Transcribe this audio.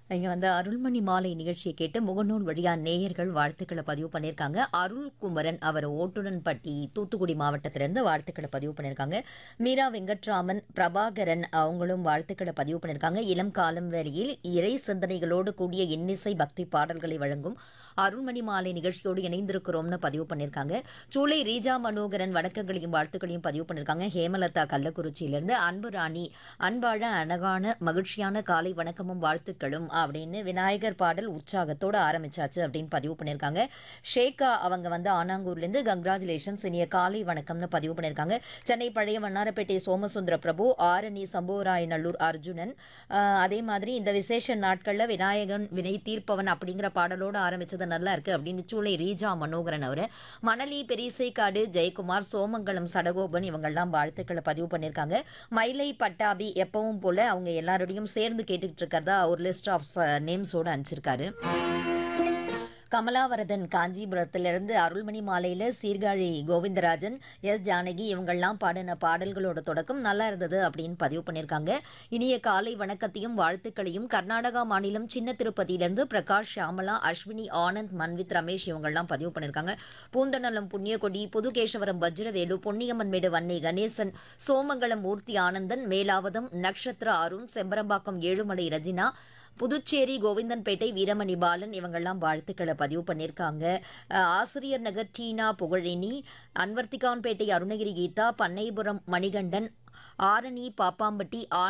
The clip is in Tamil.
இங்க வந்து அருள்மணி மாலை நிகழ்ச்சியை கேட்டு முகநூல் வழியா நேயர்கள் வாழ்த்துக்களை பதிவு பண்ணியிருக்காங்க அருள்குமரன் அவர் ஓட்டுடன்பட்டி தூத்துக்குடி மாவட்டத்திலிருந்து வாழ்த்துக்களை பதிவு பண்ணியிருக்காங்க மீரா வெங்கட்ராமன் பிரபாகரன் அவங்களும் வாழ்த்துக்களை பதிவு பண்ணியிருக்காங்க இளம் காலம் வரையில் இறை சிந்தனைகளோடு கூடிய இன்னிசை பக்தி பாடல்களை வழங்கும் அருள்மணி மாலை நிகழ்ச்சியோடு இணைந்திருக்கிறோம்னு பதிவு பண்ணியிருக்காங்க சூளை ரீஜா மனோகரன் வணக்கங்களையும் வாழ்த்துக்களையும் பதிவு பண்ணியிருக்காங்க ஹேமலதா கள்ளக்குறிச்சியிலிருந்து அன்பு ராணி அன்பாழ அழகான மகிழ்ச்சியான காலை வணக்கமும் வாழ்த்துக்களும் அப்படின்னு விநாயகர் பாடல் உற்சாகத்தோடு ஆரம்பிச்சாச்சு அப்படின்னு பதிவு பண்ணியிருக்காங்க ஷேகா அவங்க வந்து ஆனாங்கூர்லேருந்து கங்க்ராச்சுலேஷன்ஸ் இனிய காலை வணக்கம்னு பதிவு பண்ணியிருக்காங்க சென்னை பழைய வண்ணாரப்பேட்டை சோமசுந்தர பிரபு ஆரணி சம்புவராயநல்லூர் அர்ஜுனன் ஆஹ் அதே மாதிரி இந்த விசேஷ நாட்களில் விநாயகன் வினை தீர்ப்பவன் அப்படிங்கிற பாடலோடு ஆரம்பிச்சது நல்லா இருக்கு அப்படின்னு சூளை ரீஜா மனோகரன் அவர் மணலி பெரிசைக்காடு ஜெயக்குமார் சோமங்கலம் சடகோபன் இவங்கெல்லாம் வாழ்த்துக்களை பதிவு பண்ணியிருக்காங்க மயிலை பட்டாபி எப்பவும் போல அவங்க எல்லாரோடையும் சேர்ந்து கேட்டுக்கிட்டு இருக்கிறதா ஒரு லிஸ்ட் ஆஃப் நேம்ஸோடு அனுப்பிச்சிருக்காரு கமலாவரதன் காஞ்சிபுரத்திலிருந்து அருள்மணி மாலையில் சீர்காழி கோவிந்தராஜன் எஸ் ஜானகி இவங்கெல்லாம் பாடின பாடல்களோட தொடக்கம் நல்லா இருந்தது அப்படின்னு பதிவு பண்ணியிருக்காங்க இனிய காலை வணக்கத்தையும் வாழ்த்துக்களையும் கர்நாடகா மாநிலம் சின்ன திருப்பதியிலிருந்து பிரகாஷ் ஷியாமலா அஸ்வினி ஆனந்த் மன்வித் ரமேஷ் இவங்கெல்லாம் பதிவு பண்ணியிருக்காங்க பூந்தநலம் புண்ணியகொடி புதுகேசவரம் வஜ்ரவேலு பொன்னியம்மன் மேடு வன்னி கணேசன் சோமங்கலம் மூர்த்தி ஆனந்தன் மேலாவதம் நக்ஷத்ரா அருண் செம்பரம்பாக்கம் ஏழுமலை ரஜினா புதுச்சேரி கோவிந்தன்பேட்டை வீரமணி பாலன் இவங்கெல்லாம் வாழ்த்துக்களை பதிவு பண்ணியிருக்காங்க அஹ் ஆசிரியர் நகர் டீனா புகழினி அன்வர்த்திகான்பேட்டை அருணகிரி கீதா பண்ணைபுரம் மணிகண்டன் ஆரணி பாப்பாம்பட்டி